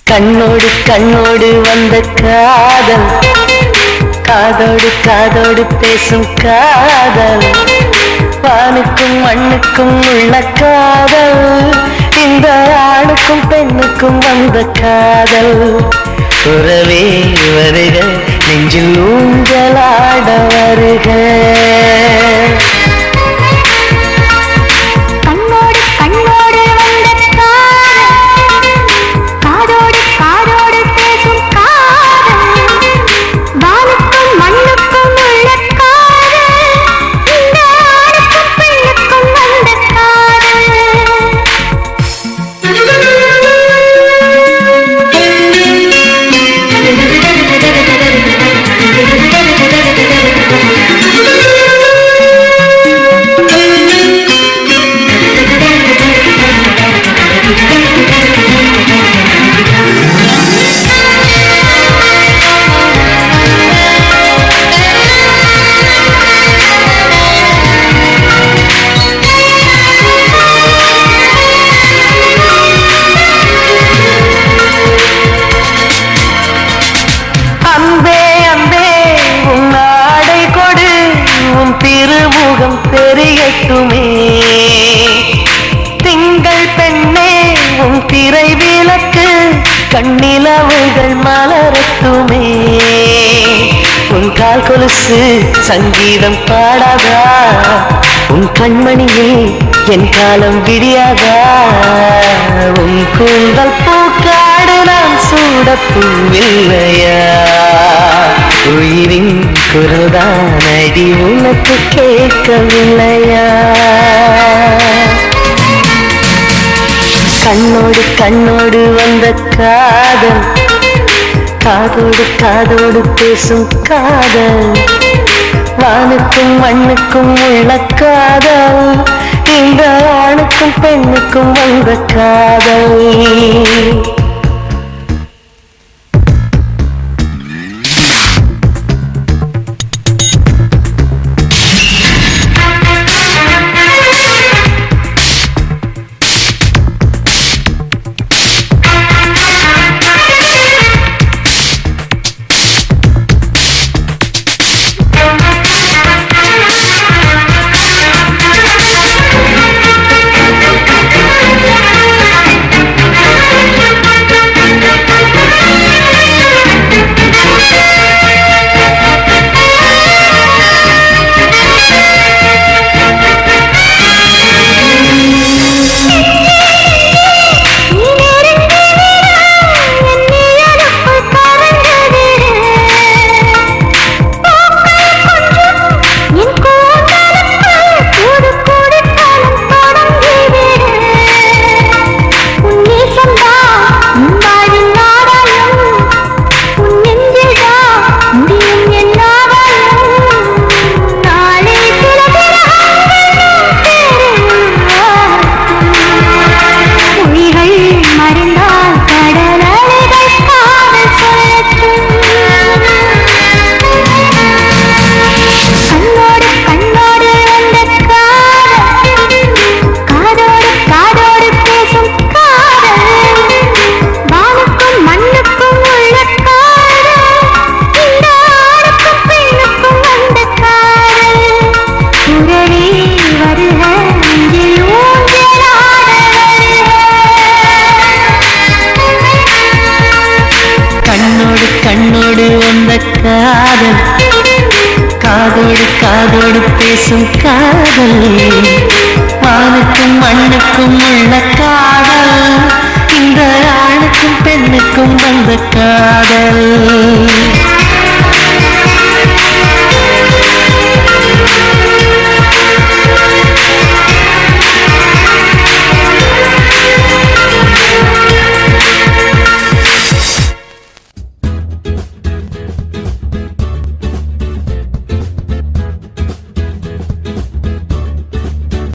கண்ணோடு கண்ணோடு வந்த காதல் காதோடு காதோடு பேசும் காதல் வானுக்கும் மண்ணுக்கும் உள்ள காதல் இந்த ஆணுக்கும் பெண்ணுக்கும் வந்த காதல் உறவே வருக நெஞ்சில் ஊஞ்சலாட வருக கண்ணோடு கண்ணோடு வந்த காதல் காதோடு காதோடு பேசும் காதல் வானுக்கும் மண்ணுக்கும் உள்ள காதல் இந்த ஆணுக்கும் பெண்ணுக்கும் வந்த அன்பே அன்பே உன் ஆடை கொடு உன் திருமுகம் தெரியட்டுமே திங்கள் பெண்ணே உன் திரை விளக்கு கண்ணிலவுகள் மலரட்டுமே உன் கால் கொலுசு சங்கீதம் பாடாதா உன் கண்மணியில் என் காலம் விடியாதா உன் கூந்தல் பூக்காடு நான் சூடப்பூவில்லையா உயிரின் குரல்தான் அடி உனக்கு கேட்கவில்லையா கண்ணோடு கண்ணோடு வந்த காதல் காதோடு காதோடு பேசும் காதல் வானுக்கும் மண்ணுக்கும் உள்ள காதல் இந்த ஆணுக்கும் பெண்ணுக்கும் வந்த காதல் மொழிகள் மறைந்தால் கடல் அலைகள் காதல் சொல்லட்டும் கண்ணோடு கண்ணோடு வந்த காதல் காதோடு காதோடு பேசும் காதல் வானுக்கும் மண்ணுக்கும் உள்ள காதல் இந்த ஆணுக்கும் பெண்ணுக்கும் வந்த காதல் உறவே வருக நெஞ்சில் ஊஞ்சலாட கண்ணோடு கண்ணோடு வந்த காதல் காதோடு காதோடு பேசும் காதல் வானுக்கும் மண்ணுக்கும் உள்ள காதல் இந்த ஆணுக்கும் பெண்ணுக்கும் வந்த காதல்